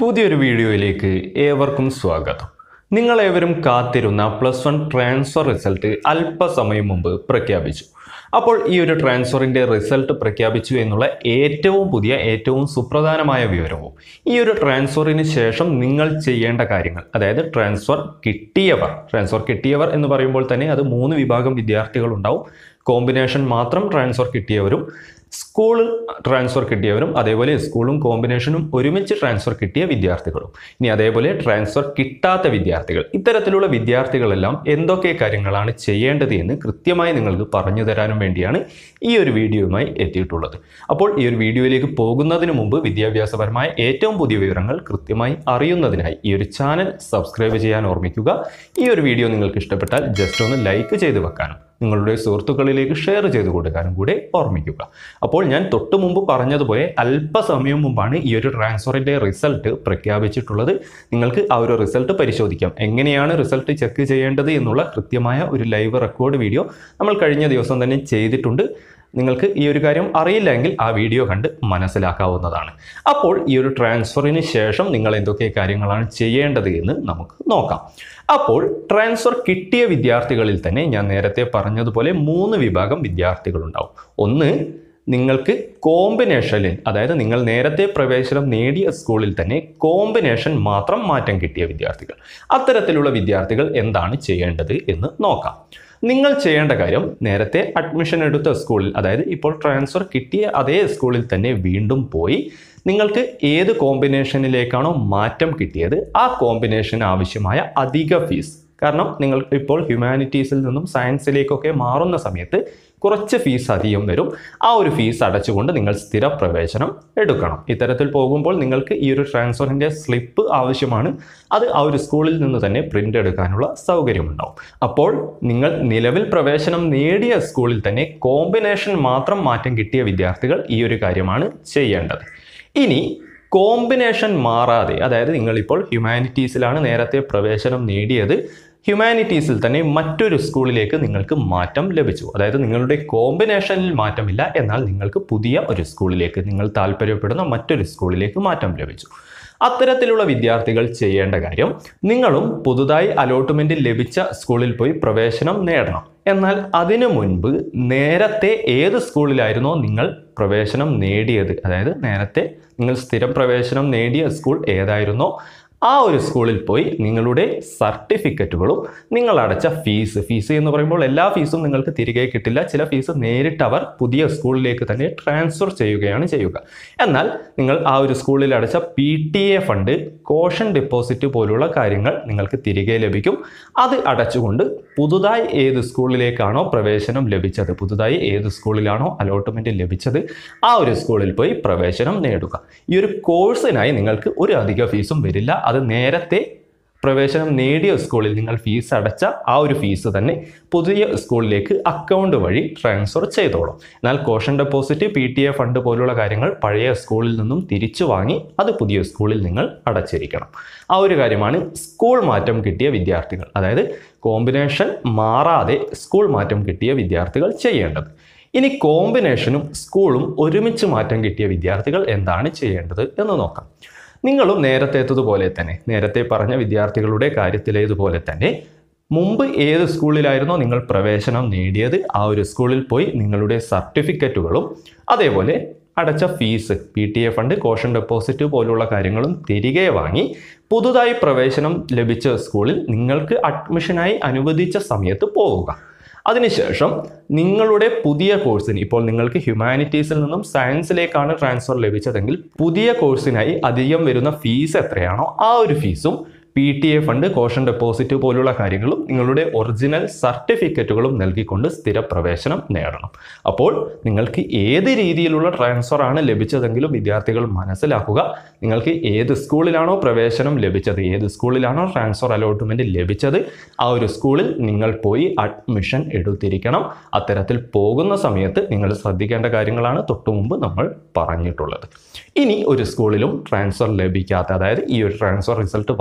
പുതിയൊരു വീഡിയോയിലേക്ക് ഏവർക്കും സ്വാഗതം നിങ്ങളേവരും കാത്തിരുന്ന പ്ലസ് വൺ ട്രാൻസ്ഫർ റിസൾട്ട് അല്പസമയം മുമ്പ് പ്രഖ്യാപിച്ചു അപ്പോൾ ഈ ഒരു ട്രാൻസ്ഫറിൻ്റെ റിസൾട്ട് പ്രഖ്യാപിച്ചു എന്നുള്ള ഏറ്റവും പുതിയ ഏറ്റവും സുപ്രധാനമായ വിവരവും ഈ ഒരു ട്രാൻസ്ഫറിന് ശേഷം നിങ്ങൾ ചെയ്യേണ്ട കാര്യങ്ങൾ അതായത് ട്രാൻസ്ഫർ കിട്ടിയവർ ട്രാൻസ്ഫർ കിട്ടിയവർ എന്ന് പറയുമ്പോൾ തന്നെ അത് മൂന്ന് വിഭാഗം വിദ്യാർത്ഥികളുണ്ടാവും കോമ്പിനേഷൻ മാത്രം ട്രാൻസ്ഫർ കിട്ടിയവരും സ്കൂൾ ട്രാൻസ്ഫർ കിട്ടിയവരും അതേപോലെ സ്കൂളും കോമ്പിനേഷനും ഒരുമിച്ച് ട്രാൻസ്ഫർ കിട്ടിയ വിദ്യാർത്ഥികളും ഇനി അതേപോലെ ട്രാൻസ്ഫർ കിട്ടാത്ത വിദ്യാർത്ഥികൾ ഇത്തരത്തിലുള്ള വിദ്യാർത്ഥികളെല്ലാം എന്തൊക്കെ കാര്യങ്ങളാണ് ചെയ്യേണ്ടത് എന്ന് കൃത്യമായി നിങ്ങൾക്ക് പറഞ്ഞു തരാനും വേണ്ടിയാണ് ഈ ഒരു വീഡിയോയുമായി എത്തിയിട്ടുള്ളത് അപ്പോൾ ഈ ഒരു വീഡിയോയിലേക്ക് പോകുന്നതിന് മുമ്പ് വിദ്യാഭ്യാസപരമായ ഏറ്റവും പുതിയ വിവരങ്ങൾ കൃത്യമായി അറിയുന്നതിനായി ഈ ഒരു ചാനൽ സബ്സ്ക്രൈബ് ചെയ്യാൻ ഓർമ്മിക്കുക ഈ ഒരു വീഡിയോ നിങ്ങൾക്ക് ഇഷ്ടപ്പെട്ടാൽ ജസ്റ്റ് ഒന്ന് ലൈക്ക് ചെയ്ത് വെക്കാനും നിങ്ങളുടെ സുഹൃത്തുക്കളിലേക്ക് ഷെയർ ചെയ്ത് കൊടുക്കാനും കൂടെ ഓർമ്മിക്കുക അപ്പോൾ ഞാൻ തൊട്ടു മുമ്പ് പറഞ്ഞതുപോലെ അല്പസമയം മുമ്പാണ് ഈ ഒരു ട്രാൻസ്ഫറിൻ്റെ റിസൾട്ട് പ്രഖ്യാപിച്ചിട്ടുള്ളത് നിങ്ങൾക്ക് ആ ഒരു റിസൾട്ട് പരിശോധിക്കാം എങ്ങനെയാണ് റിസൾട്ട് ചെക്ക് ചെയ്യേണ്ടത് എന്നുള്ള കൃത്യമായ ഒരു ലൈവ് റെക്കോർഡ് വീഡിയോ നമ്മൾ കഴിഞ്ഞ ദിവസം തന്നെ ചെയ്തിട്ടുണ്ട് നിങ്ങൾക്ക് ഈ ഒരു കാര്യം അറിയില്ലെങ്കിൽ ആ വീഡിയോ കണ്ട് മനസ്സിലാക്കാവുന്നതാണ് അപ്പോൾ ഈ ഒരു ട്രാൻസ്ഫറിന് ശേഷം നിങ്ങൾ എന്തൊക്കെ കാര്യങ്ങളാണ് ചെയ്യേണ്ടത് എന്ന് നമുക്ക് നോക്കാം അപ്പോൾ ട്രാൻസ്ഫർ കിട്ടിയ വിദ്യാർത്ഥികളിൽ തന്നെ ഞാൻ നേരത്തെ പറഞ്ഞതുപോലെ മൂന്ന് വിഭാഗം വിദ്യാർത്ഥികളുണ്ടാവും ഒന്ന് നിങ്ങൾക്ക് കോമ്പിനേഷനിൽ അതായത് നിങ്ങൾ നേരത്തെ പ്രവേശനം നേടിയ സ്കൂളിൽ തന്നെ കോമ്പിനേഷൻ മാത്രം മാറ്റം കിട്ടിയ വിദ്യാർത്ഥികൾ അത്തരത്തിലുള്ള വിദ്യാർത്ഥികൾ എന്താണ് ചെയ്യേണ്ടത് എന്ന് നോക്കാം നിങ്ങൾ ചെയ്യേണ്ട കാര്യം നേരത്തെ അഡ്മിഷൻ എടുത്ത സ്കൂളിൽ അതായത് ഇപ്പോൾ ട്രാൻസ്ഫർ കിട്ടിയ അതേ സ്കൂളിൽ തന്നെ വീണ്ടും പോയി നിങ്ങൾക്ക് ഏത് കോമ്പിനേഷനിലേക്കാണോ മാറ്റം കിട്ടിയത് ആ കോമ്പിനേഷന് ആവശ്യമായ അധിക ഫീസ് കാരണം നിങ്ങൾ ഇപ്പോൾ ഹ്യൂമാനിറ്റീസിൽ നിന്നും സയൻസിലേക്കൊക്കെ മാറുന്ന സമയത്ത് കുറച്ച് ഫീസ് അധികം വരും ആ ഒരു ഫീസ് അടച്ചുകൊണ്ട് നിങ്ങൾ സ്ഥിര പ്രവേശനം എടുക്കണം ഇത്തരത്തിൽ പോകുമ്പോൾ നിങ്ങൾക്ക് ഈ ഒരു ട്രാൻസ്ഫറിൻ്റെ സ്ലിപ്പ് ആവശ്യമാണ് അത് ആ ഒരു സ്കൂളിൽ നിന്ന് തന്നെ പ്രിൻ്റ് എടുക്കാനുള്ള സൗകര്യമുണ്ടാവും അപ്പോൾ നിങ്ങൾ നിലവിൽ പ്രവേശനം നേടിയ സ്കൂളിൽ തന്നെ കോമ്പിനേഷൻ മാത്രം മാറ്റം കിട്ടിയ വിദ്യാർത്ഥികൾ ഈ ഒരു കാര്യമാണ് ചെയ്യേണ്ടത് ഇനി കോമ്പിനേഷൻ മാറാതെ അതായത് നിങ്ങളിപ്പോൾ ഹ്യൂമാനിറ്റീസിലാണ് നേരത്തെ പ്രവേശനം നേടിയത് ഹ്യൂമാനിറ്റീസിൽ തന്നെ മറ്റൊരു സ്കൂളിലേക്ക് നിങ്ങൾക്ക് മാറ്റം ലഭിച്ചു അതായത് നിങ്ങളുടെ കോമ്പിനേഷനിൽ മാറ്റമില്ല എന്നാൽ നിങ്ങൾക്ക് പുതിയ ഒരു സ്കൂളിലേക്ക് നിങ്ങൾ താല്പര്യപ്പെടുന്ന മറ്റൊരു സ്കൂളിലേക്ക് മാറ്റം ലഭിച്ചു അത്തരത്തിലുള്ള വിദ്യാർത്ഥികൾ ചെയ്യേണ്ട കാര്യം നിങ്ങളും പുതുതായി അലോട്ട്മെൻറ്റ് ലഭിച്ച സ്കൂളിൽ പോയി പ്രവേശനം നേടണം എന്നാൽ അതിനു മുൻപ് നേരത്തെ ഏത് സ്കൂളിലായിരുന്നോ നിങ്ങൾ പ്രവേശനം നേടിയത് അതായത് നേരത്തെ നിങ്ങൾ സ്ഥിരം പ്രവേശനം നേടിയ സ്കൂൾ ഏതായിരുന്നോ ആ ഒരു സ്കൂളിൽ പോയി നിങ്ങളുടെ സർട്ടിഫിക്കറ്റുകളും നിങ്ങൾ അടച്ച ഫീസ് ഫീസ് എന്ന് പറയുമ്പോൾ എല്ലാ ഫീസും നിങ്ങൾക്ക് തിരികെ കിട്ടില്ല ചില ഫീസ് നേരിട്ട് അവർ പുതിയ സ്കൂളിലേക്ക് തന്നെ ട്രാൻസ്ഫർ ചെയ്യുകയാണ് ചെയ്യുക എന്നാൽ നിങ്ങൾ ആ ഒരു സ്കൂളിൽ അടച്ച P T A fund caution deposit പോലുള്ള കാര്യങ്ങൾ നിങ്ങൾക്ക് തിരികെ ലഭിക്കും അത് അടച്ചുകൊണ്ട് പുതുതായി ഏത് സ്കൂളിലേക്കാണോ പ്രവേശനം ലഭിച്ചത് പുതുതായി ഏത് സ്കൂളിലാണോ അലോട്ട്മെൻറ്റ് ലഭിച്ചത് ആ ഒരു സ്കൂളിൽ പോയി പ്രവേശനം നേടുക ഈ ഒരു കോഴ്സിനായി നിങ്ങൾക്ക് ഒരു അധിക ഫീസും വരില്ല അത് നേരത്തെ പ്രവേശനം നേടിയ സ്കൂളിൽ നിങ്ങൾ ഫീസ് അടച്ച ആ ഒരു ഫീസ് തന്നെ പുതിയ സ്കൂളിലേക്ക് അക്കൗണ്ട് വഴി ട്രാൻസ്ഫർ ചെയ്തോളും എന്നാൽ caution deposit P T A fund പോലുള്ള കാര്യങ്ങൾ പഴയ സ്കൂളിൽ നിന്നും തിരിച്ചു വാങ്ങി അത് പുതിയ സ്കൂളിൽ നിങ്ങൾ അടച്ചിരിക്കണം ആ ഒരു കാര്യമാണ് സ്കൂൾ മാറ്റം കിട്ടിയ വിദ്യാർത്ഥികൾ അതായത് കോമ്പിനേഷൻ മാറാതെ സ്കൂൾ മാറ്റം കിട്ടിയ വിദ്യാർത്ഥികൾ ചെയ്യേണ്ടത് ഇനി കോമ്പിനേഷനും സ്കൂളും ഒരുമിച്ച് മാറ്റം കിട്ടിയ വിദ്യാർത്ഥികൾ എന്താണ് ചെയ്യേണ്ടത് എന്ന് നോക്കാം നിങ്ങളും നേരത്തേത്തതുപോലെ തന്നെ നേരത്തെ പറഞ്ഞ വിദ്യാർത്ഥികളുടെ കാര്യത്തിലേതുപോലെ തന്നെ മുമ്പ് ഏത് സ്കൂളിലായിരുന്നോ നിങ്ങൾ പ്രവേശനം നേടിയത് ആ ഒരു സ്കൂളിൽ പോയി നിങ്ങളുടെ സർട്ടിഫിക്കറ്റുകളും അതേപോലെ അടച്ച fees P T A fund caution deposit പോലുള്ള കാര്യങ്ങളും തിരികെ വാങ്ങി പുതുതായി പ്രവേശനം ലഭിച്ച സ്കൂളിൽ നിങ്ങൾക്ക് അഡ്മിഷനായി അനുവദിച്ച സമയത്ത് പോവുക അതിനുശേഷം നിങ്ങളുടെ പുതിയ കോഴ്സിന് ഇപ്പോൾ നിങ്ങൾക്ക് ഹ്യൂമാനിറ്റീസിൽ നിന്നും സയൻസിലേക്കാണ് ട്രാൻസ്ഫർ ലഭിച്ചതെങ്കിൽ പുതിയ കോഴ്സിനായി അധികം വരുന്ന ഫീസ് എത്രയാണോ ആ ഒരു ഫീസും P T A fund caution deposit പോലുള്ള കാര്യങ്ങളും നിങ്ങളുടെ ഒറിജിനൽ സർട്ടിഫിക്കറ്റുകളും നൽകിക്കൊണ്ട് സ്ഥിര പ്രവേശനം നേടണം അപ്പോൾ നിങ്ങൾക്ക് ഏത് രീതിയിലുള്ള ട്രാൻസ്ഫർ ആണ് ലഭിച്ചതെങ്കിലും വിദ്യാർത്ഥികൾ മനസ്സിലാക്കുക നിങ്ങൾക്ക് ഏത് സ്കൂളിലാണോ പ്രവേശനം ലഭിച്ചത് ഏത് സ്കൂളിലാണോ ട്രാൻസ്ഫർ അലോട്ട്മെൻറ്റ് ലഭിച്ചത് ആ ഒരു സ്കൂളിൽ നിങ്ങൾ പോയി അഡ്മിഷൻ എടുത്തിരിക്കണം അത്തരത്തിൽ പോകുന്ന സമയത്ത് നിങ്ങൾ ശ്രദ്ധിക്കേണ്ട കാര്യങ്ങളാണ് തൊട്ടു മുമ്പ് നമ്മൾ പറഞ്ഞിട്ടുള്ളത് ഇനി ഒരു സ്കൂളിലും ട്രാൻസ്ഫർ ലഭിക്കാത്ത അതായത് ഈ ഒരു ട്രാൻസ്ഫർ റിസൾട്ട് വന്നപ്പോൾ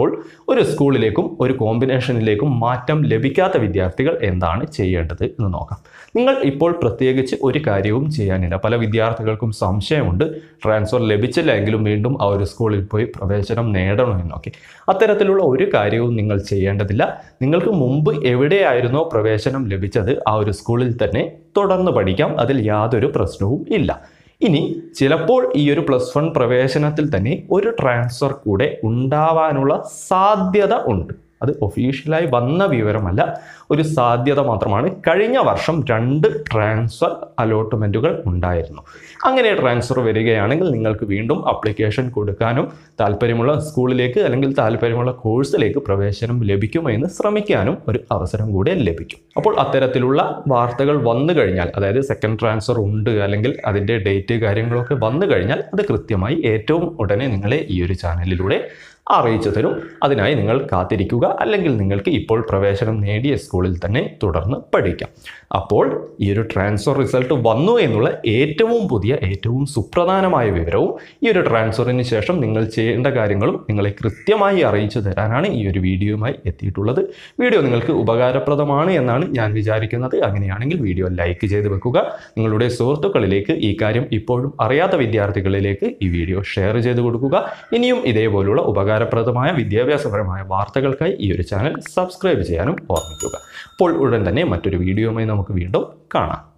ഇപ്പോൾ ഒരു സ്കൂളിലേക്കും ഒരു കോമ്പിനേഷനിലേക്കും മാറ്റം ലഭിക്കാത്ത വിദ്യാർത്ഥികൾ എന്താണ് ചെയ്യേണ്ടത് എന്ന് നോക്കാം നിങ്ങൾ ഇപ്പോൾ പ്രത്യേകിച്ച് ഒരു കാര്യവും ചെയ്യാനില്ല പല വിദ്യാർത്ഥികൾക്കും സംശയമുണ്ട് ട്രാൻസ്ഫർ ലഭിച്ചില്ലെങ്കിലും വീണ്ടും ആ ഒരു സ്കൂളിൽ പോയി പ്രവേശനം നേടണമെന്നൊക്കെ അത്തരത്തിലുള്ള ഒരു കാര്യവും നിങ്ങൾ ചെയ്യേണ്ടതില്ല നിങ്ങൾക്ക് മുമ്പ് എവിടെയായിരുന്നോ പ്രവേശനം ലഭിച്ചത് ആ ഒരു സ്കൂളിൽ തന്നെ തുടർന്ന് പഠിക്കാം അതിൽ യാതൊരു പ്രശ്നവും ഇല്ല ഇനി ചിലപ്പോൾ ഈ ഒരു പ്ലസ് വൺ പ്രവേശനത്തിൽ തന്നെ ഒരു ട്രാൻസ്ഫർ കൂടെ ഉണ്ടാവാനുള്ള സാധ്യത ഉണ്ട് അത് ഒഫീഷ്യലായി വന്ന വിവരമല്ല ഒരു സാധ്യത മാത്രമാണ് കഴിഞ്ഞ വർഷം രണ്ട് ട്രാൻസ്ഫർ അലോട്ട്മെൻറ്റുകൾ ഉണ്ടായിരുന്നു അങ്ങനെ ട്രാൻസ്ഫർ വരികയാണെങ്കിൽ നിങ്ങൾക്ക് വീണ്ടും അപ്ലിക്കേഷൻ കൊടുക്കാനും താല്പര്യമുള്ള സ്കൂളിലേക്ക് അല്ലെങ്കിൽ താല്പര്യമുള്ള കോഴ്സിലേക്ക് പ്രവേശനം ലഭിക്കുമോ എന്ന് ശ്രമിക്കാനും ഒരു അവസരം കൂടെ ലഭിക്കും അപ്പോൾ അത്തരത്തിലുള്ള വാർത്തകൾ വന്നു കഴിഞ്ഞാൽ അതായത് സെക്കൻഡ് ട്രാൻസ്ഫർ ഉണ്ട് അല്ലെങ്കിൽ അതിൻ്റെ ഡേറ്റ് കാര്യങ്ങളൊക്കെ വന്നു കഴിഞ്ഞാൽ അത് കൃത്യമായി ഏറ്റവും ഉടനെ നിങ്ങളെ ഈ ഒരു ചാനലിലൂടെ അറിയിച്ചു തരും അതിനായി നിങ്ങൾ കാത്തിരിക്കുക അല്ലെങ്കിൽ നിങ്ങൾക്ക് ഇപ്പോൾ പ്രവേശനം നേടിയ സ്കൂളിൽ തന്നെ തുടർന്ന് പഠിക്കാം അപ്പോൾ ഈ ഒരു ട്രാൻസ്ഫർ റിസൾട്ട് വന്നു എന്നുള്ള ഏറ്റവും പുതിയ ഏറ്റവും സുപ്രധാനമായ വിവരവും ഈ ഒരു ട്രാൻസ്ഫറിന് ശേഷം നിങ്ങൾ ചെയ്യേണ്ട കാര്യങ്ങളും നിങ്ങളെ കൃത്യമായി അറിയിച്ചു തരാനാണ് ഈ ഒരു വീഡിയോയുമായി എത്തിയിട്ടുള്ളത് വീഡിയോ നിങ്ങൾക്ക് ഉപകാരപ്രദമാണ് എന്നാണ് ഞാൻ വിചാരിക്കുന്നത് അങ്ങനെയാണെങ്കിൽ വീഡിയോ ലൈക്ക് ചെയ്ത് വെക്കുക നിങ്ങളുടെ സുഹൃത്തുക്കളിലേക്ക് ഈ കാര്യം ഇപ്പോഴും അറിയാത്ത വിദ്യാർത്ഥികളിലേക്ക് ഈ വീഡിയോ ഷെയർ ചെയ്ത് കൊടുക്കുക ഇനിയും ഇതേപോലുള്ള ഉപകാരപ്രദമായ വിദ്യാഭ്യാസപരമായ വാർത്തകൾക്കായി ഈ ഒരു ചാനൽ സബ്സ്ക്രൈബ് ചെയ്യാനും ഓർമ്മിക്കുക അപ്പോൾ ഉടൻ തന്നെ മറ്റൊരു വീഡിയോയുമായി നമുക്ക് വീണ്ടും കാണാം